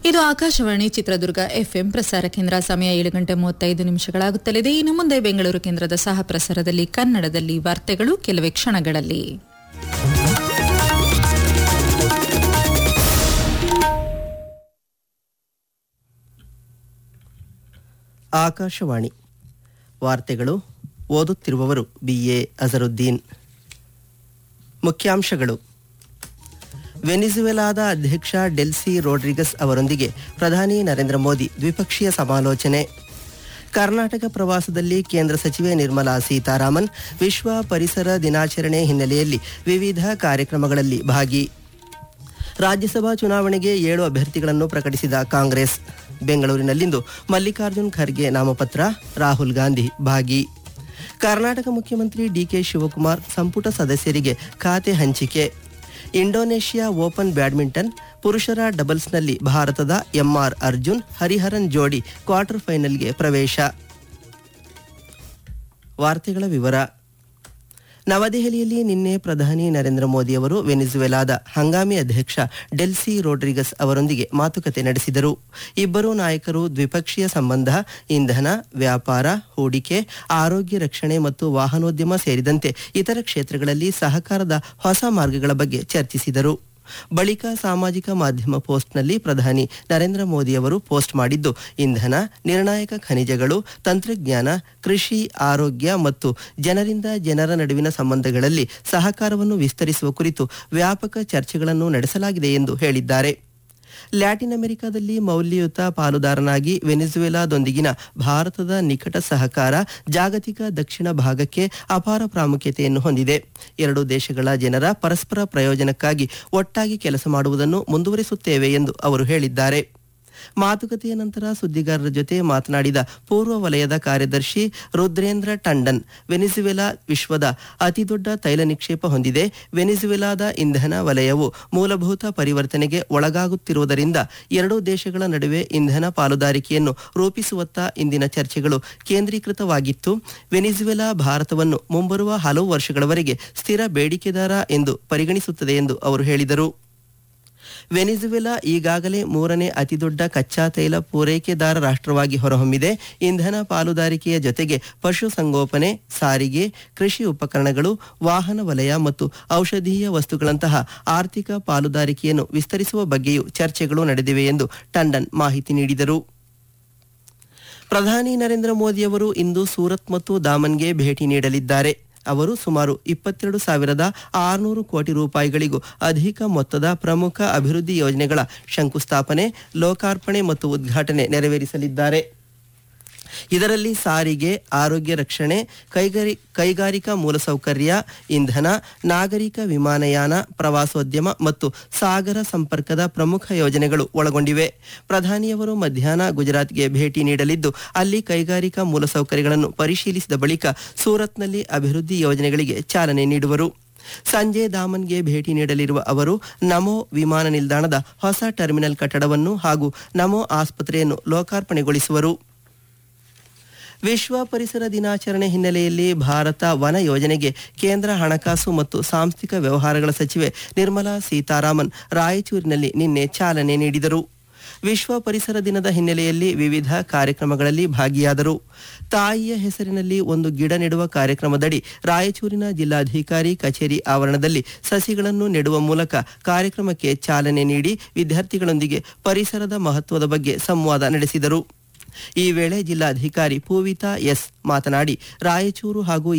ಇದು ಆಕಾಶವಾಣಿ ಚಿತ್ರದುರ್ಗ ಎಫ್ಎಂ ಪ್ರಸಾರ ಕೇಂದ್ರ ಸಮಯ ಏಳು ಗಂಟೆ ಮೂವತ್ತೈದು ನಿಮಿಷಗಳಾಗುತ್ತಲಿದೆ ಇನ್ನು ಮುಂದೆ ಬೆಂಗಳೂರು ಕೇಂದ್ರದ ಸಹ ಪ್ರಸಾರದಲ್ಲಿ ಕನ್ನಡದಲ್ಲಿ ವಾರ್ತೆಗಳು ಕೆಲವೇ ಕ್ಷಣಗಳಲ್ಲಿ ಆಕಾಶವಾಣಿ ವಾರ್ತೆಗಳು ಓದುತ್ತಿರುವವರು ಬಿಎ ಅಜರುದ್ದೀನ್ ಮುಖ್ಯಾಂಶಗಳು ವೆನಿಜುವೆಲಾದ ಅಧ್ಯಕ್ಷ ಡೆಲ್ಸಿ ರೋಡ್ರಿಗಸ್ ಅವರೊಂದಿಗೆ ಪ್ರಧಾನಿ ನರೇಂದ್ರ ಮೋದಿ ದ್ವಿಪಕ್ಷೀಯ ಸಮಾಲೋಚನೆ ಕರ್ನಾಟಕ ಪ್ರವಾಸದಲ್ಲಿ ಕೇಂದ್ರ ಸಚಿವೆ ನಿರ್ಮಲಾ ಸೀತಾರಾಮನ್ ವಿಶ್ವ ಪರಿಸರ ದಿನಾಚರಣೆ ಹಿನ್ನೆಲೆಯಲ್ಲಿ ವಿವಿಧ ಕಾರ್ಯಕ್ರಮಗಳಲ್ಲಿ ಭಾಗಿ ರಾಜ್ಯಸಭಾ ಚುನಾವಣೆಗೆ ಏಳು ಅಭ್ಯರ್ಥಿಗಳನ್ನು ಪ್ರಕಟಿಸಿದ ಕಾಂಗ್ರೆಸ್ ಬೆಂಗಳೂರಿನಲ್ಲಿಂದು ಮಲ್ಲಿಕಾರ್ಜುನ್ ಖರ್ಗೆ ನಾಮಪತ್ರ ರಾಹುಲ್ ಗಾಂಧಿ ಭಾಗಿ ಕರ್ನಾಟಕ ಮುಖ್ಯಮಂತ್ರಿ ಡಿಕೆ ಶಿವಕುಮಾರ್ ಸಂಪುಟ ಸದಸ್ಯರಿಗೆ ಖಾತೆ ಹಂಚಿಕೆ ಇಂಡೋನೇಷ್ಯಾ ಓಪನ್ ಬ್ಯಾಡ್ಮಿಂಟನ್ ಪುರುಷರ ಡಬಲ್ಸ್ನಲ್ಲಿ ಭಾರತದ ಎಂಆರ್ ಅರ್ಜುನ್ ಹರಿಹರನ್ ಜೋಡಿ ಕ್ವಾರ್ಟರ್ ಫೈನಲ್ಗೆ ಪ್ರವೇಶ ವಾರ್ತೆಗಳ ವಿವರ ನವದೆಹಲಿಯಲ್ಲಿ ನಿನ್ನೆ ಪ್ರಧಾನಿ ನರೇಂದ್ರ ಮೋದಿ ಅವರು ವೆನಿಜುವೆಲಾದ ಹಂಗಾಮಿ ಅಧ್ಯಕ್ಷ ಡೆಲ್ಸಿ ರೋಡ್ರಿಗಸ್ ಅವರೊಂದಿಗೆ ಮಾತುಕತೆ ನಡೆಸಿದರು ಇಬ್ಬರೂ ನಾಯಕರು ದ್ವಿಪಕ್ಷೀಯ ಸಂಬಂಧ ಇಂಧನ ವ್ಯಾಪಾರ ಹೂಡಿಕೆ ಆರೋಗ್ಯ ರಕ್ಷಣೆ ಮತ್ತು ವಾಹನೋದ್ಯಮ ಸೇರಿದಂತೆ ಇತರ ಕ್ಷೇತ್ರಗಳಲ್ಲಿ ಸಹಕಾರದ ಹೊಸ ಮಾರ್ಗಗಳ ಬಗ್ಗೆ ಚರ್ಚಿಸಿದರು ಬಳಿಕ ಸಾಮಾಜಿಕ ಮಾಧ್ಯಮ ಪೋಸ್ಟ್ನಲ್ಲಿ ಪ್ರಧಾನಿ ನರೇಂದ್ರ ಮೋದಿ ಅವರು ಪೋಸ್ಟ್ ಮಾಡಿದ್ದು ಇಂಧನ ನಿರ್ಣಾಯಕ ಖನಿಜಗಳು ತಂತ್ರಜ್ಞಾನ ಕೃಷಿ ಆರೋಗ್ಯ ಮತ್ತು ಜನರಿಂದ ಜನರ ನಡುವಿನ ಸಂಬಂಧಗಳಲ್ಲಿ ಸಹಕಾರವನ್ನು ವಿಸ್ತರಿಸುವ ಕುರಿತು ವ್ಯಾಪಕ ಚರ್ಚೆಗಳನ್ನು ನಡೆಸಲಾಗಿದೆ ಎಂದು ಹೇಳಿದ್ದಾರೆ ಲ್ಯಾಟಿನ್ ಅಮೆರಿಕಾದಲ್ಲಿ ಮೌಲ್ಯಯುತ ಪಾಲುದಾರನಾಗಿ ವೆನಿಜುವೆಲಾದೊಂದಿಗಿನ ಭಾರತದ ನಿಕಟ ಸಹಕಾರ ಜಾಗತಿಕ ದಕ್ಷಿಣ ಭಾಗಕ್ಕೆ ಅಪಾರ ಪ್ರಾಮುಖ್ಯತೆಯನ್ನು ಹೊಂದಿದೆ ಎರಡು ದೇಶಗಳ ಜನರ ಪರಸ್ಪರ ಪ್ರಯೋಜನಕ್ಕಾಗಿ ಒಟ್ಟಾಗಿ ಕೆಲಸ ಮಾಡುವುದನ್ನು ಮುಂದುವರಿಸುತ್ತೇವೆ ಎಂದು ಅವರು ಹೇಳಿದ್ದಾರೆ ಮಾತುಕತೆಯ ನಂತರ ಸುದ್ದಿಗಾರರ ಜೊತೆ ಮಾತನಾಡಿದ ಪೂರ್ವ ವಲಯದ ಕಾರ್ಯದರ್ಶಿ ರುದ್ರೇಂದ್ರ ಟಂಡನ್ ವೆನಿಜುವೆಲಾ ವಿಶ್ವದ ಅತಿದೊಡ್ಡ ತೈಲ ನಿಕ್ಷೇಪ ಹೊಂದಿದೆ ವೆನಿಜುವೆಲಾದ ಇಂಧನ ವಲಯವು ಮೂಲಭೂತ ಪರಿವರ್ತನೆಗೆ ಒಳಗಾಗುತ್ತಿರುವುದರಿಂದ ಎರಡೂ ದೇಶಗಳ ನಡುವೆ ಇಂಧನ ಪಾಲುದಾರಿಕೆಯನ್ನು ರೂಪಿಸುವತ್ತ ಇಂದಿನ ಚರ್ಚೆಗಳು ಕೇಂದ್ರೀಕೃತವಾಗಿತ್ತು ವೆನಿಜುವೆಲಾ ಭಾರತವನ್ನು ಮುಂಬರುವ ಹಲವು ವರ್ಷಗಳವರೆಗೆ ಸ್ಥಿರ ಬೇಡಿಕೆದಾರ ಎಂದು ಪರಿಗಣಿಸುತ್ತದೆ ಎಂದು ಅವರು ಹೇಳಿದರು ವೆನಿಜುವೆಲಾ ಈಗಾಗಲೇ ಮೂರನೇ ಅತಿದೊಡ್ಡ ಕಚ್ಚಾ ತೈಲ ಪೂರೈಕೆದಾರ ರಾಷ್ಟ್ರವಾಗಿ ಹೊರಹೊಮ್ಮಿದೆ ಇಂಧನ ಪಾಲುದಾರಿಕೆಯ ಜೊತೆಗೆ ಪಶುಸಂಗೋಪನೆ ಸಾರಿಗೆ ಕೃಷಿ ಉಪಕರಣಗಳು ವಾಹನ ವಲಯ ಮತ್ತು ಔಷಧೀಯ ವಸ್ತುಗಳಂತಹ ಆರ್ಥಿಕ ಪಾಲುದಾರಿಕೆಯನ್ನು ವಿಸ್ತರಿಸುವ ಬಗ್ಗೆಯೂ ಚರ್ಚೆಗಳು ನಡೆದಿವೆ ಎಂದು ಟಂಡನ್ ಮಾಹಿತಿ ನೀಡಿದರು ಪ್ರಧಾನಿ ನರೇಂದ್ರ ಮೋದಿ ಅವರು ಇಂದು ಸೂರತ್ ಮತ್ತು ದಾಮನ್ಗೆ ಭೇಟಿ ನೀಡಲಿದ್ದಾರೆ ಅವರು ಸುಮಾರು ಇಪ್ಪತ್ತೆರಡು ಸಾವಿರದ ಆರುನೂರು ಕೋಟಿ ರೂಪಾಯಿಗಳಿಗೂ ಅಧಿಕ ಮೊತ್ತದ ಪ್ರಮುಖ ಅಭಿವೃದ್ಧಿ ಯೋಜನೆಗಳ ಶಂಕುಸ್ಥಾಪನೆ ಲೋಕಾರ್ಪಣೆ ಮತ್ತು ಉದ್ಘಾಟನೆ ನೆರವೇರಿಸಲಿದ್ದಾರೆ ಇದರಲ್ಲಿ ಸಾರಿಗೆ ಆರೋಗ್ಯ ರಕ್ಷಣೆ ಕೈಗಾರಿ ಕೈಗಾರಿಕಾ ಮೂಲಸೌಕರ್ಯ ಇಂಧನ ನಾಗರಿಕ ವಿಮಾನಯಾನ ಪ್ರವಾಸೋದ್ಯಮ ಮತ್ತು ಸಾಗರ ಸಂಪರ್ಕದ ಪ್ರಮುಖ ಯೋಜನೆಗಳು ಒಳಗೊಂಡಿವೆ ಪ್ರಧಾನಿಯವರು ಮಧ್ಯಾಹ್ನ ಗುಜರಾತ್ಗೆ ಭೇಟಿ ನೀಡಲಿದ್ದು ಅಲ್ಲಿ ಕೈಗಾರಿಕಾ ಮೂಲಸೌಕರ್ಯಗಳನ್ನು ಪರಿಶೀಲಿಸಿದ ಬಳಿಕ ಸೂರತ್ನಲ್ಲಿ ಅಭಿವೃದ್ಧಿ ಯೋಜನೆಗಳಿಗೆ ಚಾಲನೆ ನೀಡುವರು ಸಂಜೆ ದಾಮನ್ಗೆ ಭೇಟಿ ನೀಡಲಿರುವ ಅವರು ನಮೋ ವಿಮಾನ ನಿಲ್ದಾಣದ ಹೊಸ ಟರ್ಮಿನಲ್ ಕಟ್ಟಡವನ್ನು ಹಾಗೂ ನಮೋ ಆಸ್ಪತ್ರೆಯನ್ನು ಲೋಕಾರ್ಪಣೆಗೊಳಿಸುವರು ವಿಶ್ವ ಪರಿಸರ ದಿನಾಚರಣೆ ಹಿನ್ನೆಲೆಯಲ್ಲಿ ಭಾರತ ವನ ಯೋಜನೆಗೆ ಕೇಂದ್ರ ಹಣಕಾಸು ಮತ್ತು ಸಾಂಸ್ಥಿಕ ವ್ಯವಹಾರಗಳ ಸಚಿವೆ ನಿರ್ಮಲಾ ಸೀತಾರಾಮನ್ ರಾಯಚೂರಿನಲ್ಲಿ ನಿನ್ನೆ ಚಾಲನೆ ನೀಡಿದರು ವಿಶ್ವ ಪರಿಸರ ದಿನದ ಹಿನ್ನೆಲೆಯಲ್ಲಿ ವಿವಿಧ ಕಾರ್ಯಕ್ರಮಗಳಲ್ಲಿ ಭಾಗಿಯಾದರು ತಾಯಿಯ ಹೆಸರಿನಲ್ಲಿ ಒಂದು ಗಿಡ ನೆಡುವ ಕಾರ್ಯಕ್ರಮದಡಿ ರಾಯಚೂರಿನ ಜಿಲ್ಲಾಧಿಕಾರಿ ಕಚೇರಿ ಆವರಣದಲ್ಲಿ ಸಸಿಗಳನ್ನು ನೆಡುವ ಮೂಲಕ ಕಾರ್ಯಕ್ರಮಕ್ಕೆ ಚಾಲನೆ ನೀಡಿ ವಿದ್ಯಾರ್ಥಿಗಳೊಂದಿಗೆ ಪರಿಸರದ ಮಹತ್ವದ ಬಗ್ಗೆ ಸಂವಾದ ನಡೆಸಿದರು ಈ ವೇಳೆ ಜಿಲ್ಲಾಧಿಕಾರಿ ಪೂವಿತಾ ಎಸ್ ಮಾತನಾಡಿ ರಾಯಚೂರು ಹಾಗೂ